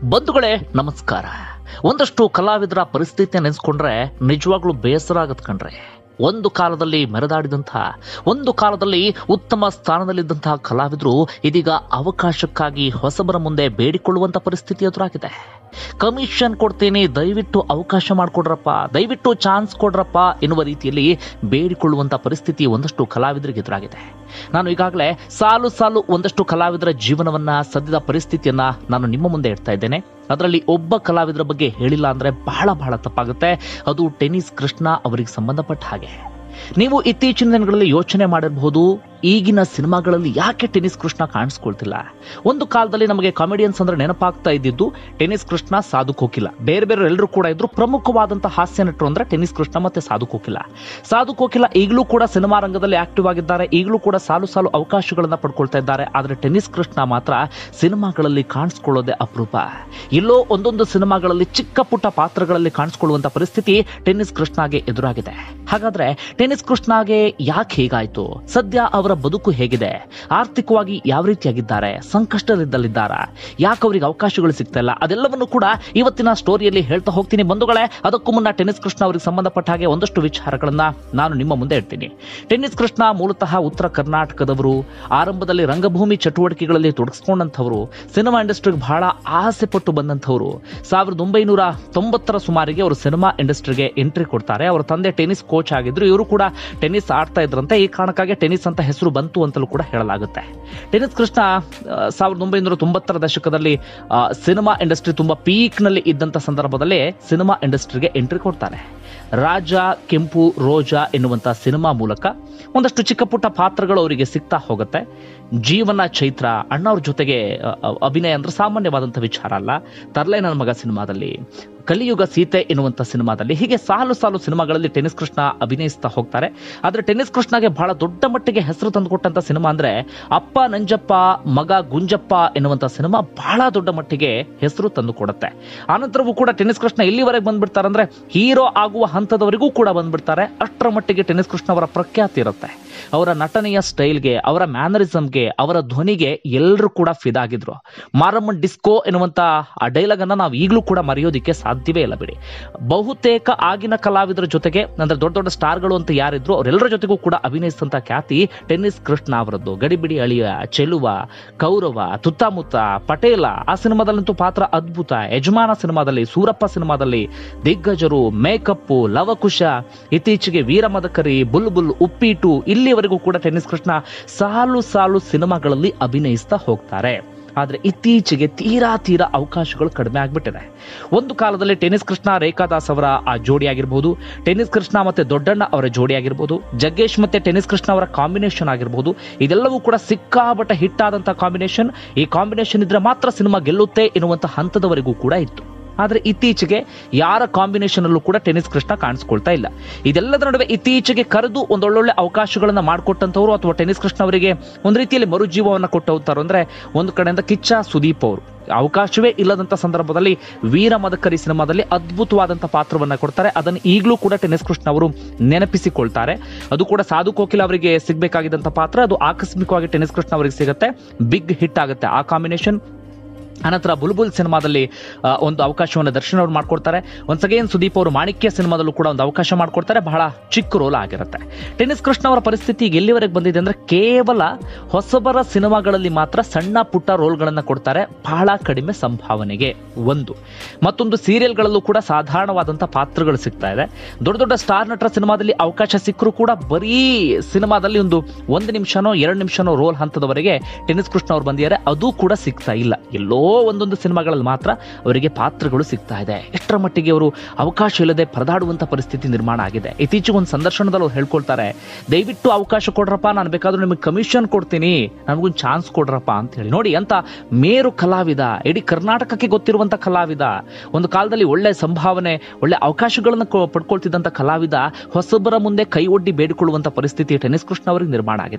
ಬಂಧುಗಳೇ ನಮಸ್ಕಾರ ಒಂದಷ್ಟು ಕಲಾವಿದರ ಪರಿಸ್ಥಿತಿ ನೆನೆಸ್ಕೊಂಡ್ರೆ ನಿಜವಾಗ್ಲೂ ಬೇಸರ ಆಗತ್ ಕಣ್ರೆ ಒಂದು ಕಾಲದಲ್ಲಿ ಮೆರೆದಾಡಿದಂತಹ ಒಂದು ಕಾಲದಲ್ಲಿ ಉತ್ತಮ ಸ್ಥಾನದಲ್ಲಿದ್ದಂತಹ ಕಲಾವಿದರು ಇದೀಗ ಅವಕಾಶಕ್ಕಾಗಿ ಹೊಸಬರ ಮುಂದೆ ಬೇಡಿಕೊಳ್ಳುವಂತ ಪರಿಸ್ಥಿತಿ ಎದುರಾಗಿದೆ ಕಮಿಷನ್ ಕೊಡ್ತೀನಿ ದಯವಿಟ್ಟು ಅವಕಾಶ ಮಾಡಿಕೊಡ್ರಪ್ಪ ದಯವಿಟ್ಟು ಚಾನ್ಸ್ ಕೊಡ್ರಪ್ಪ ಎನ್ನುವ ರೀತಿಯಲ್ಲಿ ಬೇಡಿಕೊಳ್ಳುವಂತ ಪರಿಸ್ಥಿತಿ ಒಂದಷ್ಟು ಕಲಾವಿದರಿಗೆ ಎದುರಾಗಿದೆ ನಾನು ಈಗಾಗಲೇ ಸಾಲು ಸಾಲು ಒಂದಷ್ಟು ಕಲಾವಿದರ ಜೀವನವನ್ನ ಸದ್ಯದ ಪರಿಸ್ಥಿತಿಯನ್ನ ನಾನು ನಿಮ್ಮ ಮುಂದೆ ಇಡ್ತಾ ಇದ್ದೇನೆ ಅದರಲ್ಲಿ ಒಬ್ಬ ಕಲಾವಿದರ ಬಗ್ಗೆ ಹೇಳಿಲ್ಲ ಅಂದ್ರೆ ಬಹಳ ಬಹಳ ತಪ್ಪಾಗುತ್ತೆ ಅದು ಟೆನ್ನಿಸ್ ಕೃಷ್ಣ ಅವರಿಗೆ ಸಂಬಂಧಪಟ್ಟ ಹಾಗೆ ನೀವು ಇತ್ತೀಚಿನ ದಿನಗಳಲ್ಲಿ ಯೋಚನೆ ಮಾಡಿರಬಹುದು ಈಗಿನ ಸಿನಿಮಾಗಳಲ್ಲಿ ಯಾಕೆ ಟೆನ್ನಿಸ್ ಕೃಷ್ಣ ಕಾಣಿಸ್ಕೊಳ್ತಿಲ್ಲ ಒಂದು ಕಾಲದಲ್ಲಿ ನಮಗೆ ಕಾಮಿಡಿಯನ್ಸ್ ಅಂದ್ರೆ ನೆನಪಾಗ್ತಾ ಇದ್ದಿದ್ದು ಟೆನ್ನಿಸ್ ಕೃಷ್ಣ ಸಾಧು ಕೋಕಿಲ ಬೇರೆ ಬೇರೆ ಎಲ್ಲರೂ ಕೂಡ ಇದ್ರು ಪ್ರಮುಖವಾದಂತಹ ಹಾಸ್ಯ ನಟರು ಅಂದ್ರೆ ಟೆನ್ನಿಸ್ ಕೃಷ್ಣ ಮತ್ತೆ ಸಾಧು ಕೋಕಿಲ ಸಾಧು ಕೋಕಿಲ ಈಗಲೂ ಕೂಡ ಸಿನಿಮಾ ರಂಗದಲ್ಲಿ ಆಕ್ಟಿವ್ ಆಗಿದ್ದಾರೆ ಈಗಲೂ ಕೂಡ ಸಾಲು ಸಾಲು ಅವಕಾಶಗಳನ್ನ ಪಡ್ಕೊಳ್ತಾ ಇದ್ದಾರೆ ಆದ್ರೆ ಟೆನ್ನಿಸ್ ಕೃಷ್ಣ ಮಾತ್ರ ಸಿನಿಮಾಗಳಲ್ಲಿ ಕಾಣಿಸ್ಕೊಳ್ಳೋದೇ ಅಪರೂಪ ಎಲ್ಲೋ ಒಂದೊಂದು ಸಿನಿಮಾಗಳಲ್ಲಿ ಚಿಕ್ಕ ಪುಟ್ಟ ಪಾತ್ರಗಳಲ್ಲಿ ಕಾಣಿಸ್ಕೊಳ್ಳುವಂತ ಪರಿಸ್ಥಿತಿ ಟೆನ್ನಿಸ್ ಕೃಷ್ಣಗೆ ಎದುರಾಗಿದೆ ಹಾಗಾದ್ರೆ ಟೆನ್ನಿಸ್ ಕೃಷ್ಣಗೆ ಯಾಕೆ ಹೀಗಾಯ್ತು ಸದ್ಯ ಅವರ ಬದುಕು ಹೇಗಿದೆ ಆರ್ಥಿಕವಾಗಿ ಯಾವ ರೀತಿಯಾಗಿದ್ದಾರೆ ಸಂಕಷ್ಟದಲ್ಲಿದ್ದಾರಾ ಯಾಕೆ ಅವರಿಗೆ ಅವಕಾಶಗಳು ಸಿಗ್ತಾ ಇಲ್ಲ ಅದೆಲ್ಲವನ್ನು ಕೂಡ ಇವತ್ತಿನ ಸ್ಟೋರಿಯಲ್ಲಿ ಹೇಳ್ತಾ ಹೋಗ್ತೀನಿ ಬಂಧುಗಳೇ ಅದಕ್ಕೂ ಮುನ್ನ ಟೆನ್ನಿಸ್ ಕೃಷ್ಣ ಅವರಿಗೆ ಸಂಬಂಧಪಟ್ಟ ಹಾಗೆ ಒಂದಷ್ಟು ವಿಚಾರಗಳನ್ನ ನಾನು ನಿಮ್ಮ ಮುಂದೆ ಇಡ್ತೀನಿ ಟೆನ್ನಿಸ್ ಕೃಷ್ಣ ಮೂಲತಃ ಉತ್ತರ ಕರ್ನಾಟಕದವರು ಆರಂಭದಲ್ಲಿ ರಂಗಭೂಮಿ ಚಟುವಟಿಕೆಗಳಲ್ಲಿ ತೊಡಗಿಸ್ಕೊಂಡಂಥವರು ಸಿನಿಮಾ ಇಂಡಸ್ಟ್ರಿಗೆ ಬಹಳ ಆಸೆ ಪಟ್ಟು ಬಂದಂಥವರು ಸಾವಿರದ ಒಂಬೈನೂರ ತೊಂಬತ್ತರ ಸುಮಾರಿಗೆ ಅವರು ಸಿನಿಮಾ ಇಂಡಸ್ಟ್ರಿಗೆ ಎಂಟ್ರಿ ಕೊಡ್ತಾರೆ ಅವರ ತಂದೆ ಟೆನ್ನಿಸ್ ಕೋಚ್ ಆಗಿದ್ರು ಇವರು ಕೂಡ ಟೆನ್ನಿಸ್ ಆಡ್ತಾ ಇದ್ರಂತೆ ಈ ಕಾರಣಕ್ಕಾಗಿ ಟೆನ್ನಿಸ್ ಅಂತ ಹೆಸರು ಬಂತು ಅಂತಲೂ ಕೂಡ ಹೇಳಲಾಗುತ್ತೆ ಟೆನ್ನಿಸ್ ಕೃಷ್ಣ ಆ, ಸಾವಿರದ ಒಂಬೈನೂರ ತೊಂಬತ್ತರ ದಶಕದಲ್ಲಿ ಆ, ಸಿನಿಮಾ ಇಂಡಸ್ಟ್ರಿ ತುಂಬಾ ಪೀಕ್ ನಲ್ಲಿ ಇದ್ದಂತ ಸಂದರ್ಭದಲ್ಲೇ ಸಿನಿಮಾ ಇಂಡಸ್ಟ್ರಿಗೆ ಎಂಟ್ರಿ ಕೊಡ್ತಾರೆ ರಾಜ ಕೆಂಪು ರೋಜಾ ಎನ್ನುವಂತ ಸಿನಿಮಾ ಮೂಲಕ ಒಂದಷ್ಟು ಚಿಕ್ಕ ಪುಟ್ಟ ಪಾತ್ರಗಳು ಅವರಿಗೆ ಸಿಗ್ತಾ ಹೋಗುತ್ತೆ ಜೀವನ ಚೈತ್ರ ಅಣ್ಣವ್ರ ಜೊತೆಗೆ ಅ, ಅ, ಅಭಿನಯ ಅಂದ್ರೆ ಸಾಮಾನ್ಯವಾದಂಥ ವಿಚಾರ ಅಲ್ಲ ತರ್ಲೆ ನನ್ನ ಮಗ ಸಿನಿಮಾದಲ್ಲಿ ಕಲಿಯುಗ ಸೀತೆ ಎನ್ನುವಂಥ ಸಿನಿಮಾದಲ್ಲಿ ಹೀಗೆ ಸಾಲು ಸಾಲು ಸಿನಿಮಾಗಳಲ್ಲಿ ಟೆನ್ನಿಸ್ ಕೃಷ್ಣ ಅಭಿನಯಿಸ್ತಾ ಹೋಗ್ತಾರೆ ಆದ್ರೆ ಟೆನ್ನಿಸ್ ಕೃಷ್ಣಗೆ ಬಹಳ ದೊಡ್ಡ ಮಟ್ಟಿಗೆ ಹೆಸರು ತಂದುಕೊಟ್ಟಂತ ಸಿನಿಮಾ ಅಂದ್ರೆ ಅಪ್ಪ ನಂಜಪ್ಪ ಮಗ ಗುಂಜಪ್ಪ ಎನ್ನುವಂತ ಸಿನಿಮಾ ಬಹಳ ದೊಡ್ಡ ಮಟ್ಟಿಗೆ ಹೆಸರು ತಂದು ಕೊಡುತ್ತೆ ಆನಂತರವೂ ಕೂಡ ಟೆನ್ನಿಸ್ ಕೃಷ್ಣ ಎಲ್ಲಿವರೆಗೆ ಬಂದ್ಬಿಡ್ತಾರೆ ಅಂದ್ರೆ ಹೀರೋ ಆಗುವ ಹಂತದವರೆಗೂ ಕೂಡ ಬಂದ್ಬಿಡ್ತಾರೆ ಅಷ್ಟರ ಮಟ್ಟಿಗೆ ಟೆನ್ನಿಸ್ ಕೃಷ್ಣ ಅವರ ಪ್ರಖ್ಯಾತಿ ಇರುತ್ತೆ ಅವರ ನಟನೆಯ ಸ್ಟೈಲ್ಗೆ ಅವರ ಮ್ಯಾನರಿಸಮ್ಗೆ ಅವರ ಧ್ವನಿಗೆ ಎಲ್ಲರೂ ಕೂಡ ಫಿದಾಗಿದ್ರು ಮಾರಮ್ಮನ್ ಡಿಸ್ಕೋ ಎನ್ನುವಂತ ಆ ಡೈಲಾಗ್ ಅನ್ನ ನಾವು ಈಗಲೂ ಕೂಡ ಮರೆಯೋದಿಕ್ಕೆ ಸಾಧ್ಯವೇ ಇಲ್ಲ ಬಿಡಿ ಬಹುತೇಕ ಆಗಿನ ಕಲಾವಿದರ ಜೊತೆಗೆ ಅಂದ್ರೆ ದೊಡ್ಡ ದೊಡ್ಡ ಸ್ಟಾರ್ಗಳು ಅಂತ ಯಾರಿದ್ರು ಅವರೆಲ್ಲರ ಜೊತೆಗೂ ಕೂಡ ಅಭಿನಯಿಸಿದಂತ ಖ್ಯಾತಿ ಟೆನ್ನಿಸ್ ಕೃಷ್ಣ ಅವರದ್ದು ಗಡಿಬಿಡಿ ಅಳಿಯ ಚೆಲುವ ಕೌರವ ತುತ್ತಮುತ್ತ ಪಟೇಲ ಆ ಸಿನಿಮಾದಲ್ಲಂತೂ ಪಾತ್ರ ಅದ್ಭುತ ಯಜಮಾನ ಸಿನಿಮಾದಲ್ಲಿ ಸೂರಪ್ಪ ಸಿನಿಮಾದಲ್ಲಿ ದಿಗ್ಗಜರು ಮೇಕಪ್ಪು ಲವಕುಶ ಇತ್ತೀಚೆಗೆ ವೀರಮದಕರಿ ಬುಲ್ಬುಲ್ ಉಪ್ಪಿಟ್ಟು ಇಲ್ಲಿವರೆಗೂ ಕೂಡ ಟೆನ್ನಿಸ್ ಕೃಷ್ಣ ಸಾಲು ಸಾಲು ಸಿನಿಮಾಗಳಲ್ಲಿ ಅಭಿನಯಿಸ್ತಾ ಹೋಗ್ತಾರೆ ಆದ್ರೆ ಇತ್ತೀಚೆಗೆ ತೀರಾ ತೀರಾ ಅವಕಾಶಗಳು ಕಡಿಮೆ ಆಗ್ಬಿಟ್ಟಿದೆ ಒಂದು ಕಾಲದಲ್ಲಿ ಟೆನ್ನಿಸ್ ಕೃಷ್ಣ ರೇಖಾದಾಸ್ ಅವರ ಆ ಜೋಡಿ ಆಗಿರ್ಬೋದು ಟೆನ್ನಿಸ್ ಕೃಷ್ಣ ಮತ್ತೆ ದೊಡ್ಡಣ್ಣ ಅವರ ಜೋಡಿ ಆಗಿರ್ಬೋದು ಜಗ್ಗೇಶ್ ಮತ್ತೆ ಟೆನ್ನಿಸ್ ಕೃಷ್ಣ ಅವರ ಕಾಂಬಿನೇಷನ್ ಆಗಿರ್ಬೋದು ಇದೆಲ್ಲವೂ ಕೂಡ ಸಿಕ್ಕಾಬಟ್ಟ ಹಿಟ್ ಆದಂತಹ ಕಾಂಬಿನೇಷನ್ ಈ ಕಾಂಬಿನೇಷನ್ ಇದ್ರೆ ಮಾತ್ರ ಸಿನಿಮಾ ಗೆಲ್ಲುತ್ತೆ ಎನ್ನುವಂತ ಹಂತದವರೆಗೂ ಕೂಡ ಇತ್ತು ಆದ್ರೆ ಇತ್ತೀಚೆಗೆ ಯಾರ ಕಾಂಬಿನೇಷನ್ ಅಲ್ಲೂ ಕೂಡ ಟೆನ್ನಿಸ್ ಕೃಷ್ಣ ಕಾಣಿಸ್ಕೊಳ್ತಾ ಇಲ್ಲ ಇದೆಲ್ಲದರ ನಡುವೆ ಇತ್ತೀಚೆಗೆ ಕರೆದು ಒಂದೊಳ್ಳೊಳ್ಳೆ ಅವಕಾಶಗಳನ್ನ ಮಾಡಿಕೊಟ್ಟಂತವ್ರು ಅಥವಾ ಟೆನ್ನಿಸ್ ಕೃಷ್ಣ ಅವರಿಗೆ ಒಂದು ರೀತಿಯಲ್ಲಿ ಮರುಜೀವವನ್ನ ಕೊಟ್ಟವ್ತಾರು ಅಂದ್ರೆ ಒಂದು ಕಡೆಯಿಂದ ಕಿಚ್ಚ ಸುದೀಪ್ ಅವರು ಅವಕಾಶವೇ ಇಲ್ಲದಂತ ಸಂದರ್ಭದಲ್ಲಿ ವೀರ ಮದಕರಿ ಸಿನಿಮಾದಲ್ಲಿ ಅದ್ಭುತವಾದಂತಹ ಪಾತ್ರವನ್ನ ಕೊಡ್ತಾರೆ ಅದನ್ನು ಈಗಲೂ ಕೂಡ ಟೆನ್ನಿಸ್ ಕೃಷ್ಣ ಅವರು ನೆನಪಿಸಿಕೊಳ್ತಾರೆ ಅದು ಕೂಡ ಸಾಧು ಕೋಕಿಲ ಅವರಿಗೆ ಸಿಗ್ಬೇಕಾಗಿದ್ದಂತ ಪಾತ್ರ ಅದು ಆಕಸ್ಮಿಕವಾಗಿ ಟೆನ್ನಿಸ್ ಕೃಷ್ಣ ಅವರಿಗೆ ಸಿಗುತ್ತೆ ಬಿಗ್ ಹಿಟ್ ಆಗುತ್ತೆ ಆ ಕಾಂಬಿನೇಷನ್ ಅನಂತರ ಬುಲ್ಬುಲ್ ಸಿನಿಮಾದಲ್ಲಿ ಆ, ಒಂದು ಅವಕಾಶವನ್ನು ದರ್ಶನ್ ಅವರು ಮಾಡ್ಕೊಡ್ತಾರೆ ಒನ್ಸ್ ಅಗೇನ್ ಸುದೀಪ್ ಅವರು ಮಾಣಿಕ್ಯ ಸಿನಿಮಾದಲ್ಲೂ ಕೂಡ ಒಂದು ಅವಕಾಶ ಮಾಡ್ಕೊಡ್ತಾರೆ ಬಹಳ ಚಿಕ್ಕ ರೋಲ್ ಆಗಿರುತ್ತೆ ಟೆನ್ನಿಸ್ ಕೃಷ್ಣ ಅವರ ಪರಿಸ್ಥಿತಿ ಈಗ ಎಲ್ಲಿವರೆಗೆ ಬಂದಿದೆ ಅಂದ್ರೆ ಕೇವಲ ಹೊಸಬರ ಸಿನಿಮಾಗಳಲ್ಲಿ ಮಾತ್ರ ಸಣ್ಣ ಪುಟ್ಟ ರೋಲ್ಗಳನ್ನ ಕೊಡ್ತಾರೆ ಬಹಳ ಕಡಿಮೆ ಸಂಭಾವನೆಗೆ ಒಂದು ಮತ್ತೊಂದು ಸೀರಿಯಲ್ಗಳಲ್ಲೂ ಕೂಡ ಸಾಧಾರಣವಾದಂತಹ ಪಾತ್ರಗಳು ಸಿಗ್ತಾ ಇದೆ ದೊಡ್ಡ ದೊಡ್ಡ ಸ್ಟಾರ್ ನಟರ ಸಿನಿಮಾದಲ್ಲಿ ಅವಕಾಶ ಸಿಕ್ಕರೂ ಕೂಡ ಬರೀ ಸಿನಿಮಾದಲ್ಲಿ ಒಂದು ಒಂದು ನಿಮಿಷನೋ ಎರಡು ನಿಮಿಷನೋ ರೋಲ್ ಹಂತದವರೆಗೆ ಟೆನ್ನಿಸ್ ಕೃಷ್ಣ ಅವ್ರು ಬಂದಿದ್ದಾರೆ ಅದು ಕೂಡ ಸಿಗ್ತಾ ಇಲ್ಲ ಎಲ್ಲೋ ಒಂದೊಂದು ಸಿನಿಮಾಗಳಲ್ಲಿ ಮಾತ್ರ ಅವರಿಗೆ ಪಾತ್ರಗಳು ಸಿಗ್ತಾ ಇದೆ ಎಷ್ಟರ ಮಟ್ಟಿಗೆ ಅವರು ಅವಕಾಶ ಇಲ್ಲದೆ ಪರದಾಡುವಂತ ಪರಿಸ್ಥಿತಿ ನಿರ್ಮಾಣ ಆಗಿದೆ ಇತ್ತೀಚೆಗೆ ಒಂದು ಸಂದರ್ಶನದಲ್ಲಿ ಅವ್ರು ಹೇಳ್ಕೊಳ್ತಾರೆ ದಯವಿಟ್ಟು ಅವಕಾಶ ಕೊಡ್ರಪ್ಪ ನಾನು ಬೇಕಾದ್ರೂ ನಿಮಗೆ ಕಮಿಷನ್ ಕೊಡ್ತೀನಿ ನನಗೊಂದು ಚಾನ್ಸ್ ಕೊಡ್ರಪ್ಪ ಅಂತ ಹೇಳಿ ನೋಡಿ ಅಂತ ಮೇರು ಕಲಾವಿದ ಇಡೀ ಕರ್ನಾಟಕಕ್ಕೆ ಗೊತ್ತಿರುವಂತ ಕಲಾವಿದ ಒಂದು ಕಾಲದಲ್ಲಿ ಒಳ್ಳೆ ಸಂಭಾವನೆ ಒಳ್ಳೆ ಅವಕಾಶಗಳನ್ನು ಕೊ- ಪಡ್ಕೊಳ್ತಿದ್ದಂತ ಕಲಾವಿದ ಹೊಸಬರ ಮುಂದೆ ಕೈ ಒಡ್ಡಿ ಬೇಡಿಕೊಳ್ಳುವಂತ ಪರಿಸ್ಥಿತಿ ಟೆನ್ನಿಸ್ ಕೃಷ್ಣ ಅವರಿಗೆ ನಿರ್ಮಾಣ ಆಗಿದೆ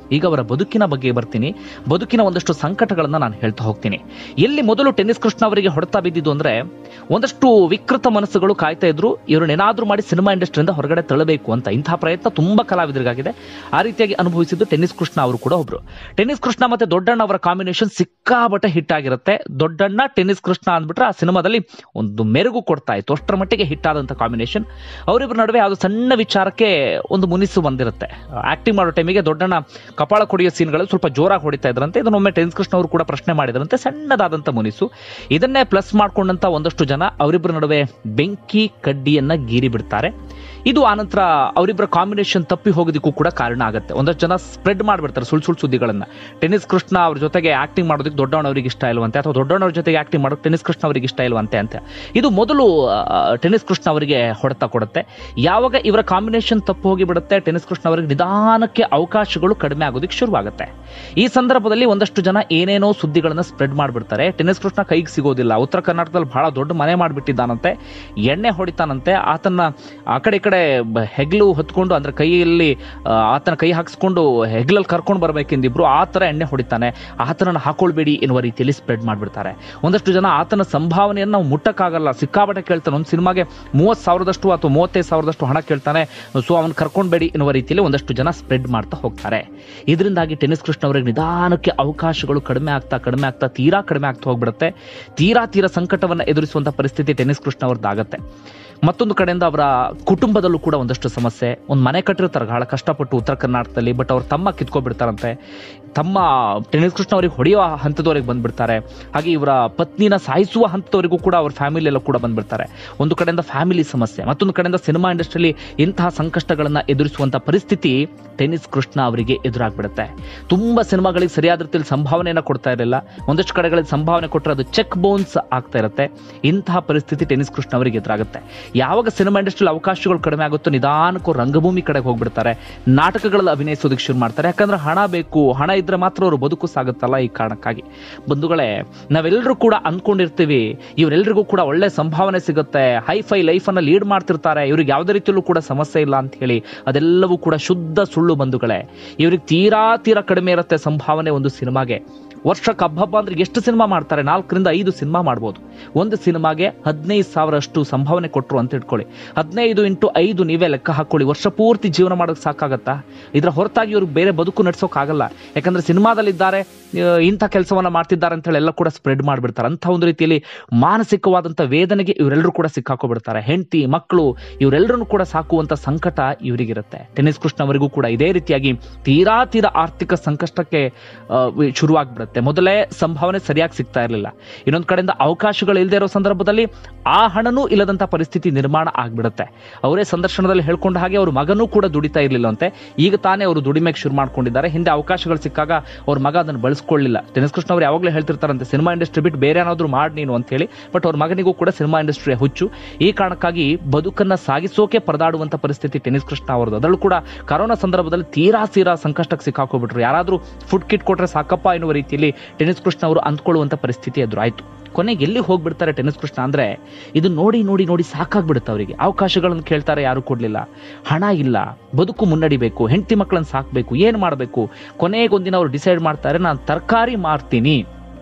ಈಗ ಅವರ ಬದುಕಿನ ಬಗ್ಗೆ ಬರ್ತೀನಿ ಬದುಕಿನ ಒಂದಷ್ಟು ಸಂಕಟಗಳನ್ನ ನಾನು ಹೇಳ್ತಾ ಹೋಗ್ತೀನಿ ಎಲ್ಲಿ ಮೊದಲು ಟೆನ್ನಿಸ್ ಕೃಷ್ಣ ಅವರಿಗೆ ಹೊಡೆತ ಬಿದ್ದಿದ್ದು ಅಂದ್ರೆ ಒಂದಷ್ಟು ವಿಕೃತ ಮನಸ್ಸುಗಳು ಕಾಯ್ತಾ ಇದ್ರು ಇವ್ರನ್ನ ಏನಾದ್ರೂ ಮಾಡಿ ಸಿನಿಮಾ ಇಂಡಸ್ಟ್ರಿಯಿಂದ ಹೊರಗಡೆ ತಳ್ಳಬೇಕು ಅಂತ ಇಂತಹ ಪ್ರಯತ್ನ ತುಂಬಾ ಕಲಾವಿದರಿಗಾಗಿದೆ ಆ ರೀತಿಯಾಗಿ ಅನುಭವಿಸಿದ್ದು ಟೆನ್ನಿಸ್ ಕೃಷ್ಣ ಅವರು ಕೂಡ ಒಬ್ರು ಟೆನ್ನಿಸ್ ಕೃಷ್ಣ ಮತ್ತೆ ದೊಡ್ಡಣ್ಣ ಅವರ ಕಾಂಬಿನೇಷನ್ ಸಿಕ್ಕಾಬಟ್ಟೆ ಹಿಟ್ ಆಗಿರುತ್ತೆ ದೊಡ್ಡಣ್ಣ ಟೆನ್ನಿಸ್ ಕೃಷ್ಣ ಅಂದ್ಬಿಟ್ರೆ ಆ ಸಿನಿಮಾದಲ್ಲಿ ಒಂದು ಮೆರುಗು ಕೊಡ್ತಾ ಇತ್ತು ಅಷ್ಟರ ಮಟ್ಟಿಗೆ ಹಿಟ್ ಆದಂತ ಕಾಂಬಿನೇಷನ್ ಅವರಿಬ್ಬರ ನಡುವೆ ಅದು ಸಣ್ಣ ವಿಚಾರಕ್ಕೆ ಒಂದು ಮುನಿಸು ಬಂದಿರುತ್ತೆ ಆಕ್ಟಿಂಗ್ ಮಾಡೋ ಟೈಮಿಗೆ ದೊಡ್ಡಣ್ಣ ಕಪಾಳ ಕೊಡಿಯೋ ಸೀನ್ಗಳಲ್ಲಿ ಸ್ವಲ್ಪ ಜೋರಾಗಿ ಹೊಡಿತಾ ಇದ್ರಂತೆ ಇದನ್ನೊಮ್ಮೆ ಟೆನ್ಸ್ ಕೃಷ್ಣ ಅವರು ಕೂಡ ಪ್ರಶ್ನೆ ಮಾಡಿದ್ರಂತೆ ಸಣ್ಣದಾದಂತ ಮುನಿಸು ಇದನ್ನೇ ಪ್ಲಸ್ ಮಾಡ್ಕೊಂಡಂತ ಒಂದಷ್ಟು ಜನ ಅವರಿಬ್ಬರ ನಡುವೆ ಬೆಂಕಿ ಕಡ್ಡಿಯನ್ನ ಗೀರಿ ಬಿಡ್ತಾರೆ ಇದು ಆನಂತರ ಅವರಿಬ್ಬರ ಕಾಂಬಿನೇಷನ್ ತಪ್ಪಿ ಹೋಗೋದಕ್ಕೂ ಕೂಡ ಕಾರಣ ಆಗುತ್ತೆ ಒಂದಷ್ಟು ಜನ ಸ್ಪ್ರೆಡ್ ಮಾಡಿಬಿಡ್ತಾರೆ ಸುಳ್ಳು ಸುಳ್ಳು ಸುದ್ದಿಗಳನ್ನ ಟೆನ್ನಿಸ್ ಕೃಷ್ಣ ಅವ್ರ ಜೊತೆಗೆ ಆಕ್ಟಿಂಗ್ ಮಾಡೋದಕ್ಕೆ ದೊಡ್ಡವನವರಿಗೆ ಇಷ್ಟ ಇಲ್ವಂತೆ ಅಥವಾ ದೊಡ್ಡವನವ್ರ ಜೊತೆಗೆ ಆಕ್ಟಿಂಗ್ ಮಾಡೋಕೆ ಟೆನ್ನಿಸ್ ಕೃಷ್ಣ ಅವರಿಗೆ ಇಷ್ಟ ಇಲ್ವಂತೆ ಅಂತ ಇದು ಮೊದಲು ಆ, ಟೆನ್ನಿಸ್ ಕೃಷ್ಣ ಅವರಿಗೆ ಹೊಡೆತ ಕೊಡುತ್ತೆ ಯಾವಾಗ ಇವರ ಕಾಂಬಿನೇಷನ್ ತಪ್ಪು ಹೋಗಿ ಬಿಡುತ್ತೆ ಟೆನ್ನಿಸ್ ಕೃಷ್ಣ ಅವರಿಗೆ ನಿಧಾನಕ್ಕೆ ಅವಕಾಶಗಳು ಕಡಿಮೆ ಆಗೋದಕ್ಕೆ ಶುರುವಾಗುತ್ತೆ ಈ ಸಂದರ್ಭದಲ್ಲಿ ಒಂದಷ್ಟು ಜನ ಏನೇನೋ ಸುದ್ದಿಗಳನ್ನ ಸ್ಪ್ರೆಡ್ ಮಾಡಿಬಿಡ್ತಾರೆ ಟೆನ್ನಿಸ್ ಕೃಷ್ಣ ಕೈಗೆ ಸಿಗೋದಿಲ್ಲ ಉತ್ತರ ಕರ್ನಾಟಕದಲ್ಲಿ ಬಹಳ ದೊಡ್ಡ ಮನೆ ಮಾಡಿಬಿಟ್ಟಿದ್ದಾನಂತೆ ಎಣ್ಣೆ ಹೊಡಿತಾನಂತೆ ಆತನ ಆ ಕಡೆ ಈ ಕಡೆ ಬ- ಹೆಗ್ಲು ಹೊತ್ಕೊಂಡು ಅಂದ್ರೆ ಕೈಯಲ್ಲಿ ಆ, ಆತನ ಕೈ ಹಾಕಿಸ್ಕೊಂಡು ಹೆಗ್ಲಲ್ಲಿ ಕರ್ಕೊಂಡು ಬರ್ಬೇಕೆಂದಿಬ್ರು ಆ ತರ ಎಣ್ಣೆ ಹೊಡಿತಾನೆ ಆತನನ್ನ ಹಾಕೊಳ್ಬೇಡಿ ಎನ್ನುವ ರೀತಿಯಲ್ಲಿ ಸ್ಪ್ರೆಡ್ ಮಾಡ್ಬಿಡ್ತಾರೆ ಒಂದಷ್ಟು ಜನ ಆತನ ಸಂಭಾವನೆಯನ್ನು ನಾವು ಮುಟ್ಟಕ್ಕಾಗಲ್ಲ ಸಿಕ್ಕಾಪಟ್ಟೆ ಕೇಳ್ತಾನೆ ಒಂದು ಸಿನಿಮಾಗೆ ಮೂವತ್ತು ಸಾವಿರದಷ್ಟು ಅಥವಾ ಮೂವತ್ತೈದು ಸಾವಿರದಷ್ಟು ಹಣ ಕೇಳ್ತಾನೆ ಸೊ ಅವನ್ ಕರ್ಕೊಂಡ್ಬೇಡಿ ಎನ್ನುವ ರೀತಿಯಲ್ಲಿ ಒಂದಷ್ಟು ಜನ ಸ್ಪ್ರೆಡ್ ಮಾಡ್ತಾ ಹೋಗ್ತಾರೆ ಇದರಿಂದಾಗಿ ಟೆನ್ನಿಸ್ ಕೃಷ್ಣ ಅವರಿಗೆ ನಿಧಾನಕ್ಕೆ ಅವಕಾಶಗಳು ಕಡಿಮೆ ಆಗ್ತಾ ಕಡಿಮೆ ಆಗ್ತಾ ತೀರಾ ಕಡಿಮೆ ಆಗ್ತಾ ಹೋಗ್ಬಿಡುತ್ತೆ ತೀರಾ ತೀರಾ ಸಂಕಟವನ್ನು ಎದುರಿಸುವಂತ ಪರಿಸ್ಥಿತಿ ಟೆನ್ನಿಸ್ ಕೃಷ್ಣ ಅವ್ರದ್ದಾಗತ್ತೆ ಮತ್ತೊಂದು ಕಡೆಯಿಂದ ಅವರ ಕುಟುಂಬದಲ್ಲೂ ಕೂಡ ಒಂದಷ್ಟು ಸಮಸ್ಯೆ ಒಂದು ಮನೆ ಕಟ್ಟಿರ್ತಾರೆ ಬಹಳ ಕಷ್ಟಪಟ್ಟು ಉತ್ತರ ಕರ್ನಾಟಕದಲ್ಲಿ ಬಟ್ ಅವ್ರ ತಮ್ಮ ಕಿತ್ಕೊಬಿಡ್ತಾರಂತೆ ತಮ್ಮ ಟೆನ್ನಿಸ್ ಕೃಷ್ಣ ಅವರಿಗೆ ಹೊಡೆಯುವ ಹಂತದವರೆಗೆ ಬಂದ್ಬಿಡ್ತಾರೆ ಹಾಗೆ ಇವರ ಪತ್ನಿನ ಸಾಯಿಸುವ ಹಂತದವರೆಗೂ ಕೂಡ ಅವ್ರ ಫ್ಯಾಮಿಲಿ ಎಲ್ಲ ಕೂಡ ಬಂದ್ಬಿಡ್ತಾರೆ ಒಂದು ಕಡೆಯಿಂದ ಫ್ಯಾಮಿಲಿ ಸಮಸ್ಯೆ ಮತ್ತೊಂದು ಕಡೆಯಿಂದ ಸಿನಿಮಾ ಇಂಡಸ್ಟ್ರಿಯಲ್ಲಿ ಇಂತಹ ಸಂಕಷ್ಟಗಳನ್ನ ಎದುರಿಸುವಂತ ಪರಿಸ್ಥಿತಿ ಟೆನ್ನಿಸ್ ಕೃಷ್ಣ ಅವರಿಗೆ ಎದುರಾಗ್ಬಿಡುತ್ತೆ ತುಂಬಾ ಸಿನಿಮಾಗಳಿಗೆ ಸರಿಯಾದ ರೀತಿಯಲ್ಲಿ ಸಂಭಾವನೆಯನ್ನ ಕೊಡ್ತಾ ಇರಲಿಲ್ಲ ಒಂದಷ್ಟು ಕಡೆಗಳಲ್ಲಿ ಸಂಭಾವನೆ ಕೊಟ್ಟರೆ ಅದು ಚೆಕ್ ಬೌನ್ಸ್ ಆಗ್ತಾ ಇರುತ್ತೆ ಇಂತಹ ಪರಿಸ್ಥಿತಿ ಟೆನ್ನಿಸ್ ಕೃಷ್ಣ ಅವರಿಗೆ ಎದುರಾಗುತ್ತೆ ಯಾವಾಗ ಸಿನಿಮಾ ಇಂಡಸ್ಟ್ರಿಯಲ್ಲಿ ಅವಕಾಶಗಳು ಕಡಿಮೆ ಆಗುತ್ತೋ ನಿಧಾನಕ್ಕೂ ರಂಗಭೂಮಿ ಕಡೆಗೆ ಹೋಗ್ಬಿಡ್ತಾರೆ ನಾಟಕಗಳಲ್ಲಿ ಅಭಿನಯಿಸೋದಕ್ಕೆ ಶುರು ಮಾಡ್ತಾರೆ ಯಾಕಂದ್ರೆ ಹಣ ಬೇಕು ಹಣ ಇದ್ರೆ ಮಾತ್ರ ಅವರು ಬದುಕು ಸಾಗುತ್ತಲ್ಲ ಈ ಕಾರಣಕ್ಕಾಗಿ ಬಂಧುಗಳೇ ನಾವೆಲ್ಲರೂ ಕೂಡ ಅಂದ್ಕೊಂಡಿರ್ತೀವಿ ಇವರೆಲ್ಲರಿಗೂ ಕೂಡ ಒಳ್ಳೆ ಸಂಭಾವನೆ ಸಿಗುತ್ತೆ ಹೈ ಫೈ ಲೈಫ್ ಅನ್ನ ಲೀಡ್ ಮಾಡ್ತಿರ್ತಾರೆ ಇವ್ರಿಗೆ ಯಾವುದೇ ರೀತಿಯಲ್ಲೂ ಕೂಡ ಸಮಸ್ಯೆ ಇಲ್ಲ ಅಂತ ಹೇಳಿ ಅದೆಲ್ಲವೂ ಕೂಡ ಶುದ್ಧ ಸುಳ್ಳು ಬಂಧುಗಳೇ ಇವ್ರಿಗೆ ತೀರಾ ತೀರಾ ಕಡಿಮೆ ಇರುತ್ತೆ ಸಂಭಾವನೆ ಒಂದು ಸಿನಿಮಾಗೆ ವರ್ಷಕ್ಕೆ ಹಬ್ಬ ಅಂದ್ರೆ ಎಷ್ಟು ಸಿನಿಮಾ ಮಾಡ್ತಾರೆ ನಾಲ್ಕರಿಂದ ಐದು ಸಿನಿಮಾ ಮಾಡ್ಬೋದು ಒಂದು ಸಿನಿಮಾಗೆ ಹದಿನೈದು ಸಾವಿರ ಅಷ್ಟು ಸಂಭಾವನೆ ಕೊಟ್ಟರು ಅಂತ ಇಟ್ಕೊಳ್ಳಿ ಹದಿನೈದು ಇಂಟು ಐದು ನೀವೇ ಲೆಕ್ಕ ಹಾಕೊಳ್ಳಿ ವರ್ಷ ಪೂರ್ತಿ ಜೀವನ ಮಾಡೋಕೆ ಸಾಕಾಗತ್ತಾ ಇದರ ಹೊರತಾಗಿ ಇವ್ರಿಗೆ ಬೇರೆ ಬದುಕು ನಡೆಸೋಕ್ಕಾಗಲ್ಲ ಯಾಕಂದ್ರೆ ಸಿನಿಮಾದಲ್ಲಿದ್ದಾರೆ ಆ, ಇಂಥ ಕೆಲಸವನ್ನ ಮಾಡ್ತಿದ್ದಾರೆ ಅಂತ ಹೇಳಿ ಎಲ್ಲ ಕೂಡ ಸ್ಪ್ರೆಡ್ ಮಾಡಿಬಿಡ್ತಾರೆ ಅಂತ ಒಂದು ರೀತಿಯಲ್ಲಿ ಮಾನಸಿಕವಾದಂಥ ವೇದನೆಗೆ ಇವರೆಲ್ಲರೂ ಕೂಡ ಸಿಕ್ಕಾಕೊಬಿಡ್ತಾರೆ ಹೆಂಡತಿ ಮಕ್ಕಳು ಇವರೆಲ್ಲರನ್ನು ಕೂಡ ಸಾಕುವಂತ ಸಂಕಟ ಇವರಿಗಿರುತ್ತೆ ಟೆನ್ನಿಸ್ ಕೃಷ್ಣ ಅವರಿಗೂ ಕೂಡ ಇದೇ ರೀತಿಯಾಗಿ ತೀರಾ ತೀರಾ ಆರ್ಥಿಕ ಸಂಕಷ್ಟಕ್ಕೆ ಆ, ವಿ- ಶುರುವಾಗ್ಬಿಡುತ್ತೆ ಮೊದಲೇ ಸಂಭಾವನೆ ಸರಿಯಾಗಿ ಸಿಗ್ತಾ ಇರಲಿಲ್ಲ ಇನ್ನೊಂದು ಕಡೆಯಿಂದ ಅವಕಾಶಗಳು ಇಲ್ಲದೆ ಇರೋ ಸಂದರ್ಭದಲ್ಲಿ ಆ ಹಣನೂ ಇಲ್ಲದಂತ ಪರಿಸ್ಥಿತಿ ನಿರ್ಮಾಣ ಆಗ್ಬಿಡುತ್ತೆ ಅವರೇ ಸಂದರ್ಶನದಲ್ಲಿ ಹೇಳ್ಕೊಂಡ ಹಾಗೆ ಅವ್ರ ಮಗನೂ ಕೂಡ ದುಡಿತಾ ಇರ್ಲಿಲ್ಲಂತೆ ಈಗ ತಾನೇ ಅವರು ದುಡಿಮೆಗೆ ಶುರು ಮಾಡ್ಕೊಂಡಿದ್ದಾರೆ ಹಿಂದೆ ಅವಕಾಶಗಳು ಸಿಕ್ಕಾಗ ಅವ್ರ ಮಗ ಅದನ್ನು ಬಳಸ್ಕೊಳ್ಳಿಲ್ಲ ಟೆನಿಸ್ ಕೃಷ್ಣ ಅವ್ರು ಯಾವಾಗಲೂ ಹೇಳ್ತಿರ್ತಾರಂತೆ ಸಿನಿಮಾ ಇಂಡಸ್ಟ್ರಿ ಬಿಟ್ಟು ಬೇರೆ ಏನಾದ್ರು ಮಾಡಿ ನೀನು ಅಂತ ಹೇಳಿ ಬಟ್ ಅವ್ರ ಮಗನಿಗೂ ಕೂಡ ಸಿನಿಮಾ ಇಂಡಸ್ಟ್ರಿ ಹುಚ್ಚು ಈ ಕಾರಣಕ್ಕಾಗಿ ಬದುಕನ್ನ ಸಾಗಿಸೋಕೆ ಪರದಾಡುವಂತ ಪರಿಸ್ಥಿತಿ ಟೆನಿಸ್ ಕೃಷ್ಣ ಅವರದು ಅದರಲ್ಲೂ ಕೂಡ ಕರೋನಾ ಸಂದರ್ಭದಲ್ಲಿ ತೀರಾ ತೀರಾ ಸಂಕಷ್ಟಕ್ಕೆ ಸಿಕ್ಕಾಕೋಬಿಟ್ರು ಯಾರಾದ್ರೂ ಫುಡ್ ಕಿಟ್ ಕೊಟ್ರೆ ಸಾಕಪ್ಪ ಎನ್ನುವ ರೀತಿಯಲ್ಲಿ ಟೆನಿಸ್ ಕೃಷ್ಣ ಅವರು ಅಂದ್ಕೊಳ್ಳುವಂತ ಪರಿಸ್ಥಿತಿ ಎದುರಾಯ್ತು ಕೊನೆಗೆ ಎಲ್ಲಿ ಹೋಗ್ಬಿಡ್ತಾರೆ ಟೆನಿಸ್ ಕೃಷ್ಣ ಅಂದ್ರೆ ಇದು ನೋಡಿ ನೋಡಿ ನೋಡಿ ಸಾಕಾಗ್ಬಿಡುತ್ತೆ ಅವರಿಗೆ ಅವಕಾಶಗಳನ್ನು ಕೇಳ್ತಾರೆ ಯಾರು ಕೊಡ್ಲಿಲ್ಲ ಹಣ ಇಲ್ಲ ಬದುಕು ಮುನ್ನಡಿಬೇಕು ಹೆಂಡತಿ ಮಕ್ಕಳನ್ನ ಸಾಕ್ಬೇಕು ಏನ್ ಮಾಡಬೇಕು ಕೊನೆಗೊಂದಿನ ಅವ್ರು ಡಿಸೈಡ್ ಮಾಡ್ತಾರೆ ನಾನು ತರಕಾರಿ ಮಾರ್ತೀನಿ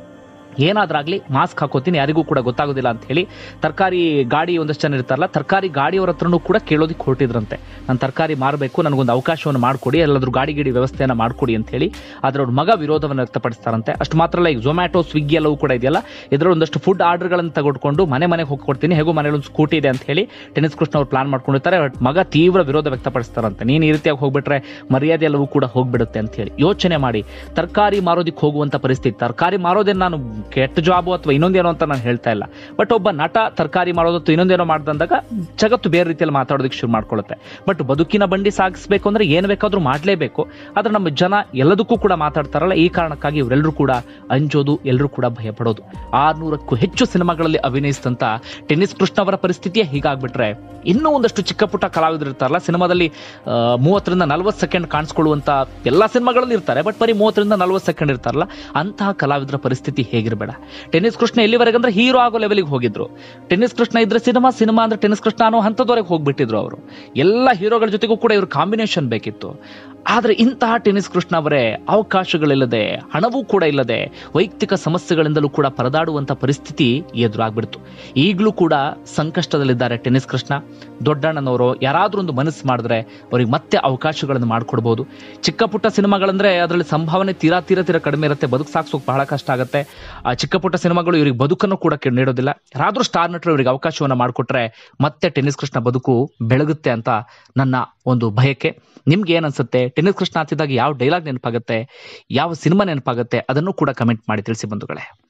ಏನಾದ್ರಾಗ್ಲಿ ಮಾಸ್ಕ್ ಹಾಕೋತೀನಿ ಯಾರಿಗೂ ಕೂಡ ಗೊತ್ತಾಗೋದಿಲ್ಲ ಅಂತ ಹೇಳಿ ತರಕಾರಿ ಗಾಡಿ ಒಂದಷ್ಟು ಜನ ಇರ್ತಾರಲ್ಲ ತರಕಾರಿ ಗಾಡಿಯವ್ರ ಹತ್ರನೂ ಕೂಡ ಕೇಳೋದಕ್ಕೆ ಹೊರಟಿದ್ರಂತೆ ನಾನು ತರಕಾರಿ ಮಾರಬೇಕು ನನಗೊಂದು ಅವಕಾಶವನ್ನು ಮಾಡಿಕೊಡಿ ಎಲ್ಲಾದ್ರೂ ಗಾಡಿ ಗಿಡಿ ವ್ಯವಸ್ಥೆಯನ್ನ ಮಾಡಿಕೊಡಿ ಅಂತ ಹೇಳಿ ಆದ್ರೆ ಅವ್ರ ಮಗ ವಿರೋಧವನ್ನು ವ್ಯಕ್ತಪಡಿಸ್ತಾರಂತೆ ಅಷ್ಟು ಮಾತ್ರ ಅಲ್ಲ ಈಗ ಝೊಮ್ಯಾಟೊ ಸ್ವಿಗ್ಗಿ ಎಲ್ಲವೂ ಕೂಡ ಇದೆಯಲ್ಲ ಇದರ ಒಂದಷ್ಟು ಫುಡ್ ಆರ್ಡರ್ಗಳನ್ನು ತಗೊಡ್ಕೊಂಡು ಮನೆ ಮನೆಗೆ ಹೋಗಿ ಕೊಡ್ತೀನಿ ಹೇಗೂ ಮನೇಲಿ ಒಂದು ಸ್ಕೂಟಿ ಇದೆ ಅಂತ ಹೇಳಿ ಟೆನಿಸ್ ಕೃಷ್ಣ ಅವ್ರು ಪ್ಲಾನ್ ಮಾಡ್ಕೊಂಡಿರ್ತಾರೆ ಬಟ್ ಮಗ ತೀವ್ರ ವಿರೋಧ ವ್ಯಕ್ತಪಡಿಸ್ತಾರಂತೆ ನೀನು ಈ ರೀತಿಯಾಗಿ ಹೋಗ್ಬಿಟ್ರೆ ಮರ್ಯಾದೆ ಎಲ್ಲವೂ ಕೂಡ ಹೋಗ್ಬಿಡುತ್ತೆ ಅಂತ ಹೇಳಿ ಯೋಚನೆ ಮಾಡಿ ತರಕಾರಿ ಮಾರೋದಕ್ಕೆ ಹೋಗುವಂತ ಪರಿಸ್ಥಿತಿ ತರಕಾರಿ ಮಾರೋದೇನು ನಾನು ಕೆಟ್ಟ ಜಾಬು ಅಥವಾ ಇನ್ನೊಂದೇನೋ ಅಂತ ನಾನು ಹೇಳ್ತಾ ಇಲ್ಲ ಬಟ್ ಒಬ್ಬ ನಟ ತರಕಾರಿ ಮಾರೋದು ಅಥವಾ ಇನ್ನೊಂದೇನೋ ಮಾಡ್ದಂದಾಗ ಜಗತ್ತು ಬೇರೆ ರೀತಿಯಲ್ಲಿ ಮಾತಾಡೋದಕ್ಕೆ ಶುರು ಮಾಡ್ಕೊಳ್ಳುತ್ತೆ ಬಟ್ ಬದುಕಿನ ಬಂಡಿ ಸಾಗಿಸ್ಬೇಕು ಅಂದ್ರೆ ಏನ್ ಬೇಕಾದ್ರೂ ಮಾಡ್ಲೇಬೇಕು ಆದ್ರೆ ನಮ್ಮ ಜನ ಎಲ್ಲದಕ್ಕೂ ಕೂಡ ಮಾತಾಡ್ತಾರಲ್ಲ ಈ ಕಾರಣಕ್ಕಾಗಿ ಇವರೆಲ್ಲರೂ ಕೂಡ ಅಂಜೋದು ಎಲ್ಲರೂ ಕೂಡ ಭಯ ಪಡೋದು ಆರ್ನೂರಕ್ಕೂ ಹೆಚ್ಚು ಸಿನಿಮಾಗಳಲ್ಲಿ ಅಭಿನಯಿಸಿದಂತ ಟೆನ್ನಿಸ್ ಕೃಷ್ಣ ಅವರ ಪರಿಸ್ಥಿತಿಯೇ ಹೀಗಾಗ್ಬಿಟ್ರೆ ಇನ್ನೂ ಒಂದಷ್ಟು ಚಿಕ್ಕ ಪುಟ್ಟ ಕಲಾವಿದರು ಇರ್ತಾರಲ್ಲ ಸಿನಿಮಾದಲ್ಲಿ ಆ, ಮೂವತ್ತರಿಂದ ನಲವತ್ತು ಸೆಕೆಂಡ್ ಕಾಣಿಸ್ಕೊಳ್ಳುವಂತ ಎಲ್ಲಾ ಸಿನಿಮಾಗಳಲ್ಲಿ ಇರ್ತಾರೆ ಬಟ್ ಬರೀ ಮೂವತ್ತರಿಂದ ನಲವತ್ತು ಸೆಕೆಂಡ್ ಇರ್ತಾರಲ್ಲ ಅಂತಹ ಕಲಾವಿದರ ಪರಿಸ್ಥಿತಿ ಹೇಗಿರಬೇಡ ಟೆನ್ನಿಸ್ ಕೃಷ್ಣ ಎಲ್ಲಿವರೆಗೆ ಅಂದ್ರೆ ಹೀರೋ ಆಗೋ ಲೆವೆಲ್ಗೆ ಹೋಗಿದ್ರು ಟೆನ್ನಿಸ್ ಕೃಷ್ಣ ಇದ್ರೆ ಸಿನಿಮಾ ಸಿನಿಮಾ ಅಂದ್ರೆ ಟೆನ್ನಿಸ್ ಕೃಷ್ಣ ಅನ್ನೋ ಹಂತದವರೆಗೆ ಹೋಗ್ಬಿಟ್ಟಿದ್ರು ಅವರು ಎಲ್ಲ ಹೀರೋಗಳ ಜೊತೆಗೂ ಕೂಡ ಇವ್ರ ಕಾಂಬಿನೇಷನ್ ಬೇಕಿತ್ತು ಆದರೆ ಇಂತಹ ಟೆನ್ನಿಸ್ ಕೃಷ್ಣ ಅವರೇ ಅವಕಾಶಗಳಿಲ್ಲದೆ ಹಣವೂ ಕೂಡ ಇಲ್ಲದೆ ವೈಯಕ್ತಿಕ ಸಮಸ್ಯೆಗಳಿಂದಲೂ ಕೂಡ ಪರದಾಡುವಂತ ಪರಿಸ್ಥಿತಿ ಎದುರಾಗ್ಬಿಡ್ತು ಈಗಲೂ ಕೂಡ ಸಂಕಷ್ಟದಲ್ಲಿದ್ದಾರೆ ಟೆನ್ನಿಸ್ ಕೃಷ್ಣ ದೊಡ್ಡಣ್ಣನವರು ಯಾರಾದ್ರೂ ಒಂದು ಮನಸ್ಸು ಮಾಡಿದ್ರೆ ಅವ್ರಿಗೆ ಮತ್ತೆ ಅವಕಾಶಗಳನ್ನು ಮಾಡ್ಕೊಡ್ಬೋದು ಚಿಕ್ಕ ಪುಟ್ಟ ಸಿನಿಮಾಗಳಂದ್ರೆ ಅದರಲ್ಲಿ ಸಂಭಾವನೆ ತೀರಾ ತೀರಾ ತೀರಾ ಕಡಿಮೆ ಇರುತ್ತೆ ಬದುಕು ಸಾಗಿಸೋಕೆ ಬಹಳ ಕಷ್ಟ ಆಗುತ್ತೆ ಆ ಚಿಕ್ಕ ಪುಟ್ಟ ಸಿನಿಮಾಗಳು ಇವ್ರಿಗೆ ಬದುಕನ್ನು ಕೂಡ ಕೆ- ನೀಡೋದಿಲ್ಲ ಯಾರಾದ್ರೂ ಸ್ಟಾರ್ ನಟರು ಇವರಿಗೆ ಅವಕಾಶವನ್ನ ಮಾಡಿಕೊಟ್ರೆ ಮತ್ತೆ ಟೆನ್ನಿಸ್ ಕೃಷ್ಣ ಬದುಕು ಬೆಳಗುತ್ತೆ ಅಂತ ನನ್ನ ಒಂದು ಬಯಕೆ ನಿಮ್ಗೆ ಏನ್ ಅನ್ಸುತ್ತೆ ಟೆನ್ನಿಸ್ ಕೃಷ್ಣ ಹತ್ತಿದಾಗ ಯಾವ ಡೈಲಾಗ್ ನೆನಪಾಗುತ್ತೆ ಯಾವ ಸಿನಿಮಾ ನೆನಪಾಗುತ್ತೆ ಅದನ್ನು ಕೂಡ ಕಮೆಂಟ್ ಮಾಡಿ ತಿಳಿಸಿ ಬಂಧುಗಳೇ